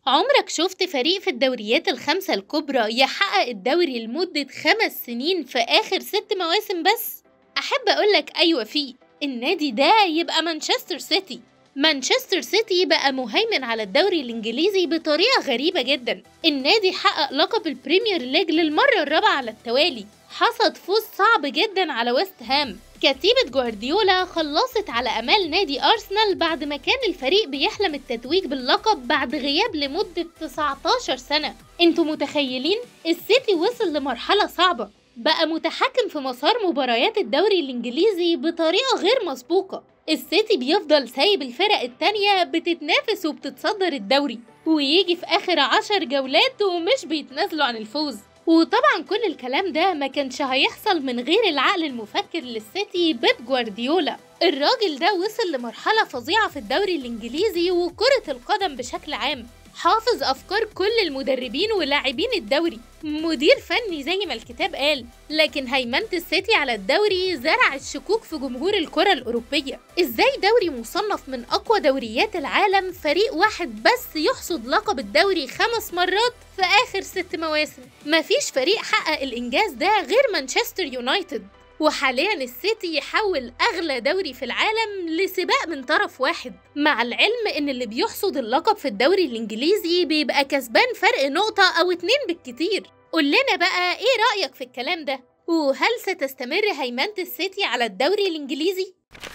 عمرك شفت فريق في الدوريات الخمسة الكبرى يحقق الدوري لمدة خمس سنين في آخر ست مواسم بس؟ أحب أقولك أيوة فيه النادي ده يبقى مانشستر سيتي مانشستر سيتي بقى مهيمن على الدوري الإنجليزي بطريقة غريبة جدا النادي حقق لقب البريمير ليج للمرة الرابعة على التوالي حصد فوز صعب جدا على ويست هام كتيبة جوارديولا خلصت على أمال نادي أرسنال بعد ما كان الفريق بيحلم التتويج باللقب بعد غياب لمدة 19 سنة انتوا متخيلين؟ السيتي وصل لمرحلة صعبة بقى متحكم في مسار مباريات الدوري الإنجليزي بطريقة غير مسبوقة السيتي بيفضل سايب الفرق التانية بتتنافس وبتتصدر الدوري ويجي في آخر عشر جولات ومش بيتنازلوا عن الفوز وطبعا كل الكلام ده ما كانش هيحصل من غير العقل المفكر للسيتي بيب جوارديولا الراجل ده وصل لمرحلة فظيعة في الدوري الإنجليزي وكرة القدم بشكل عام حافظ أفكار كل المدربين ولاعبين الدوري مدير فني زي ما الكتاب قال لكن هيمنة السيتي على الدوري زرع الشكوك في جمهور الكرة الأوروبية إزاي دوري مصنف من أقوى دوريات العالم فريق واحد بس يحصد لقب الدوري خمس مرات في آخر ست مواسم مفيش فريق حقق الإنجاز ده غير مانشستر يونايتد وحاليا السيتي يحول اغلى دوري في العالم لسباق من طرف واحد مع العلم ان اللي بيحصد اللقب في الدوري الانجليزي بيبقى كسبان فرق نقطة او اتنين بالكتير قول لنا بقى ايه رأيك في الكلام ده وهل ستستمر هيمنة السيتي على الدوري الانجليزي